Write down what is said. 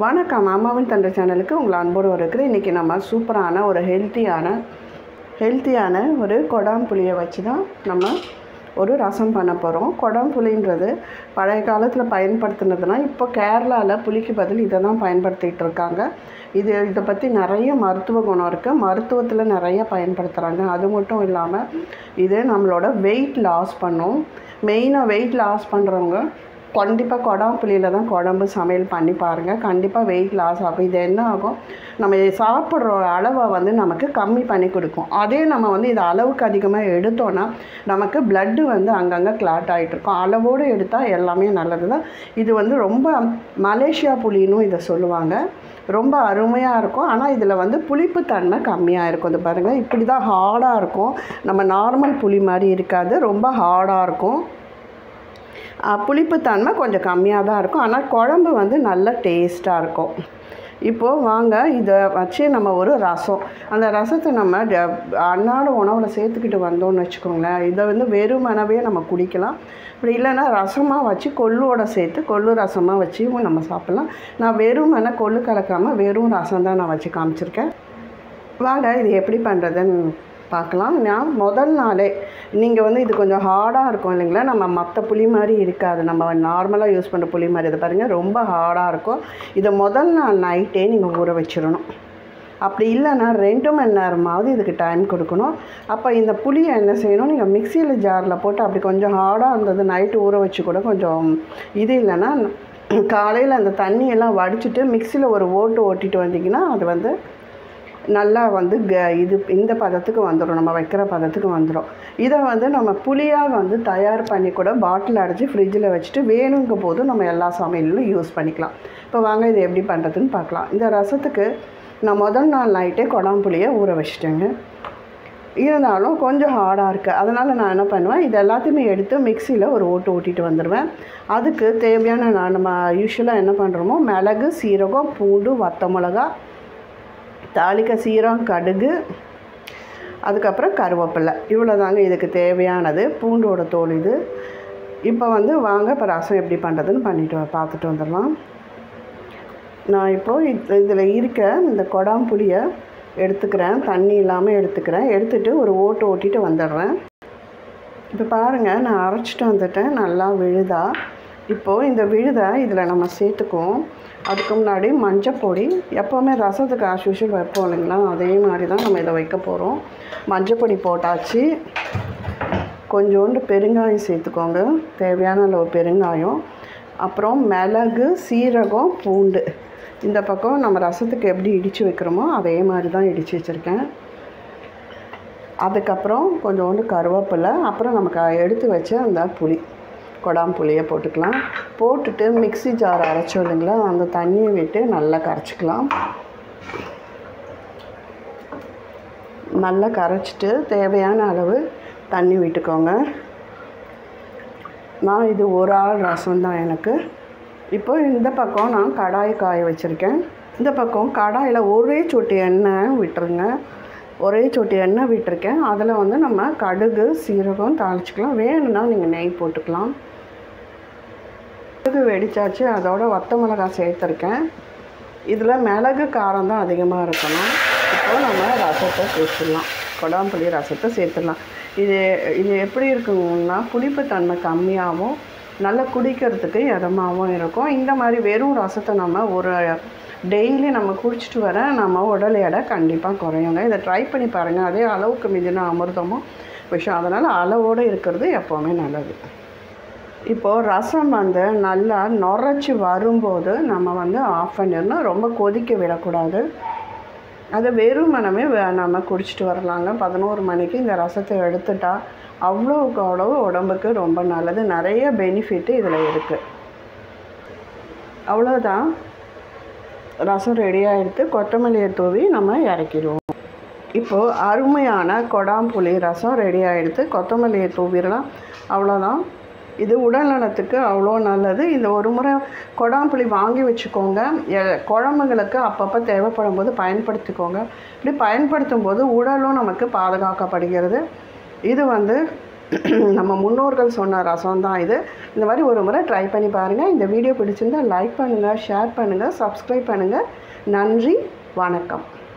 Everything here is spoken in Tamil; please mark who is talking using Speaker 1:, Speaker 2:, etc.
Speaker 1: வணக்கம் அம்மாவின் தந்தை சேனலுக்கு உங்களை அன்போடு இருக்கிறேன் இன்றைக்கி நம்ம சூப்பரான ஒரு ஹெல்த்தியான ஹெல்த்தியான ஒரு கொடாம்புளியை வச்சு தான் நம்ம ஒரு ரசம் பண்ண போகிறோம் கொடாம்புளின்றது பழைய காலத்தில் பயன்படுத்தினதுனா இப்போ கேரளாவில் புளிக்கு பதில் இதை தான் பயன்படுத்திகிட்டு இருக்காங்க இது இதை பற்றி நிறைய மருத்துவ குணம் இருக்குது மருத்துவத்தில் நிறைய பயன்படுத்துகிறாங்க அது மட்டும் இல்லாமல் இது நம்மளோட வெயிட் லாஸ் பண்ணும் மெயினாக வெயிட் லாஸ் பண்ணுறவங்க கண்டிப்பாக கொடாம்புளியில் தான் குழம்பு சமையல் பண்ணி பாருங்கள் கண்டிப்பாக வெயிட் லாஸ் ஆகும் இது என்ன ஆகும் நம்ம இது சாப்பிட்ற அளவை வந்து நமக்கு கம்மி பண்ணி கொடுக்கும் அதே நம்ம வந்து இது அளவுக்கு அதிகமாக எடுத்தோன்னா நமக்கு பிளட்டு வந்து அங்கங்கே கிளாட் ஆகிட்டு இருக்கும் அளவோடு எடுத்தால் எல்லாமே நல்லது தான் இது வந்து ரொம்ப மலேசியா புளின்னு இதை சொல்லுவாங்க ரொம்ப அருமையாக இருக்கும் ஆனால் இதில் வந்து புளிப்புத்தன்மை கம்மியாக இருக்கும் இது பாருங்கள் இப்படி தான் ஹார்டாக இருக்கும் நம்ம நார்மல் புளி மாதிரி இருக்காது ரொம்ப ஹார்டாக இருக்கும் புளிப்புத்தன்மை கொஞ்சம் கம்மியாக தான் இருக்கும் ஆனால் குழம்பு வந்து நல்ல டேஸ்ட்டாக இருக்கும் இப்போது வாங்க இதை வச்சு நம்ம ஒரு ரசம் அந்த ரசத்தை நம்ம ட- அன்னாட உணவில் சேர்த்துக்கிட்டு வந்தோம்னு வச்சுக்கோங்களேன் இதை வந்து வெறுமனவே நம்ம குடிக்கலாம் அப்படி இல்லைன்னா ரசமாக வச்சு கொள்ளோட சேர்த்து கொள்ளு ரசமாக வச்சு நம்ம சாப்பிட்லாம் நான் வெறுமனை கொள்ளு கலக்காமல் வெறும் ரசம் தான் நான் வச்சு காமிச்சிருக்கேன் வாங்க இது எப்படி பண்ணுறதுன்னு பார்க்கலாம் நான் முதல் நாளே நீங்கள் வந்து இது கொஞ்சம் ஹார்டாக இருக்கும் இல்லைங்களா நம்ம மற்ற புளி மாதிரி இருக்காது நம்ம நார்மலாக யூஸ் பண்ணுற புளி மாதிரி இது பாருங்கள் ரொம்ப ஹார்டாக இருக்கும் இதை முதல் நாள் நைட்டே நீங்கள் ஊற வச்சிடணும் அப்படி இல்லைன்னா ரெண்டு மணி நேரமாவது இதுக்கு டைம் கொடுக்கணும் அப்போ இந்த புளியை என்ன செய்யணும் நீங்கள் மிக்சியில் ஜாரில் போட்டு அப்படி கொஞ்சம் ஹார்டாக இருந்தது நைட்டு ஊற வச்சு கூட கொஞ்சம் இது இல்லைன்னா காலையில் அந்த தண்ணியெல்லாம் வடிச்சிட்டு மிக்சியில் ஒரு ஓட்டு ஓட்டிட்டு வந்தீங்கன்னா அது வந்து நல்லா வந்து க இது இந்த பதத்துக்கு வந்துடும் நம்ம வைக்கிற பதத்துக்கு வந்துடும் இதை வந்து நம்ம புளியாக வந்து தயார் பண்ணி கூட பாட்டில் அடைச்சி ஃப்ரிட்ஜில் வச்சுட்டு வேணுங்க போது நம்ம எல்லா சமையலிலும் யூஸ் பண்ணிக்கலாம் இப்போ வாங்க இது எப்படி பண்ணுறதுன்னு பார்க்கலாம் இந்த ரசத்துக்கு நான் முதல் நாள் நைட்டே கொடாம்புளியை ஊற வச்சுட்டேங்க இருந்தாலும் கொஞ்சம் ஹார்டாக இருக்குது அதனால் நான் என்ன பண்ணுவேன் இது எல்லாத்தையுமே எடுத்து மிக்சியில் ஒரு ஓட்டு ஓட்டிட்டு வந்துடுவேன் அதுக்கு தேவையான நான் நம்ம யூஸ்வலாக என்ன பண்ணுறோமோ மிளகு சீரகம் பூண்டு வத்த மிளகா தாளிக்க சீரகம் கடுகு அதுக்கப்புறம் கருவேப்பிலை இவ்வளோ தாங்க இதுக்கு தேவையானது பூண்டோட தோல் இது இப்போ வந்து வாங்க இப்போ ரசம் எப்படி பண்ணுறதுன்னு பண்ணிட்டு வ- பார்த்துட்டு வந்துடலாம் நான் இப்போது இதில் இருக்க இந்த கொடாம்புளியை எடுத்துக்கிறேன் தண்ணி இல்லாமல் எடுத்துக்கிறேன் எடுத்துகிட்டு ஒரு ஓட்டு ஓட்டிட்டு வந்துடுறேன் இப்போ பாருங்கள் நான் அரைச்சிட்டு வந்துட்டேன் நல்லா விழுதா இப்போது இந்த விழுதை இதில் நம்ம சேர்த்துக்குவோம் அதுக்கு முன்னாடி மஞ்சப்பொடி எப்போவுமே ரசத்துக்கு ஆஸ் யூஷுவல் வைப்போம் இல்லைங்களா அதே மாதிரி தான் நம்ம இதை வைக்க போகிறோம் மஞ்சப்பொடி போட்டாச்சு கொஞ்சோண்டு பெருங்காயம் சேர்த்துக்கோங்க தேவையான அளவு பெருங்காயம் அப்புறம் மிளகு சீரகம் பூண்டு இந்த பக்கம் நம்ம ரசத்துக்கு எப்படி இடித்து வைக்கிறோமோ அதே மாதிரி தான் இடித்து வச்சுருக்கேன் அதுக்கப்புறம் கொஞ்சோண்டு கருவேப்பிலை அப்புறம் நமக்கு எடுத்து வச்ச அந்த புளி கொடாம்புளியை போட்டுக்கலாம் போட்டுட்டு மிக்ஸி ஜார் அரைச்சோம் இல்லைங்களா அந்த தண்ணியை விட்டு நல்லா கரைச்சிக்கலாம் நல்லா கரைச்சிட்டு தேவையான அளவு தண்ணி விட்டுக்கோங்க நான் இது ஒரு ஆள் ரசம் தான் எனக்கு இப்போ இந்த பக்கம் நான் கடாய் காய வச்சுருக்கேன் இந்த பக்கம் கடாயில் ஒரே சொட்டு எண்ணெய் விட்டுருங்க ஒரே சொட்டு எண்ணெய் விட்டுருக்கேன் அதில் வந்து நம்ம கடுகு சீரகம் தாளிச்சிக்கலாம் வேணும்னா நீங்கள் நெய் போட்டுக்கலாம் கடுகு வெடிச்சாச்சு அதோட வத்த மிளகாய் சேர்த்துருக்கேன் இதில் மிளகு காரம் தான் அதிகமாக இருக்கணும் இப்போ நம்ம ரசத்தை சேர்த்துடலாம் கொடாம்புளி ரசத்தை சேர்த்துடலாம் இது இது எப்படி இருக்குங்கன்னா புளிப்புத்தன்மை கம்மியாகவும் நல்லா குடிக்கிறதுக்கு இதமாகவும் இருக்கும் இந்த மாதிரி வெறும் ரசத்தை நம்ம ஒரு டெய்லி நம்ம குடிச்சிட்டு வர நம்ம உடல் எடை கண்டிப்பாக குறையுங்க இதை ட்ரை பண்ணி பாருங்கள் அதே அளவுக்கு மிஞ்சின அமிர்தமும் விஷயம் அதனால் அளவோடு இருக்கிறது எப்போவுமே நல்லது இப்போது ரசம் வந்து நல்லா நுரைச்சி வரும்போது நம்ம வந்து ஆஃப் பண்ணிடணும் ரொம்ப கொதிக்க விடக்கூடாது அதை வெறும் மனமே வே- நம்ம குடிச்சிட்டு வரலாங்க பதினோரு மணிக்கு இந்த ரசத்தை எடுத்துட்டா அவ்வளோக்கு அவ்வளோ உடம்புக்கு ரொம்ப நல்லது நிறைய பெனிஃபிட்டு இதில் இருக்குது அவ்வளோதான் ரசம் ரெடி ஆகிடுத்து கொத்தமல்லியை தூவி நம்ம இறக்கிடுவோம் இப்போது அருமையான கொடாம்புளி ரசம் ரெடி ஆகிடுத்து கொத்தமல்லியை தூவிடலாம் அவ்வளோதான் இது உடல் நலத்துக்கு அவ்வளோ நல்லது இந்த ஒரு முறை கொடாம்புளி வாங்கி வச்சுக்கோங்க எ- குழம்புங்களுக்கு அப்பப்போ தேவைப்படும் போது பயன்படுத்திக்கோங்க இப்படி பயன்படுத்தும் போது உடலும் நமக்கு பாதுகாக்கப்படுகிறது இது வந்து நம்ம முன்னோர்கள் சொன்ன ரசம் தான் இது இந்த மாதிரி ஒரு முறை ட்ரை பண்ணி பாருங்கள் இந்த வீடியோ பிடிச்சிருந்தா லைக் பண்ணுங்கள் ஷேர் பண்ணுங்கள் சப்ஸ்கிரைப் பண்ணுங்கள் நன்றி வணக்கம்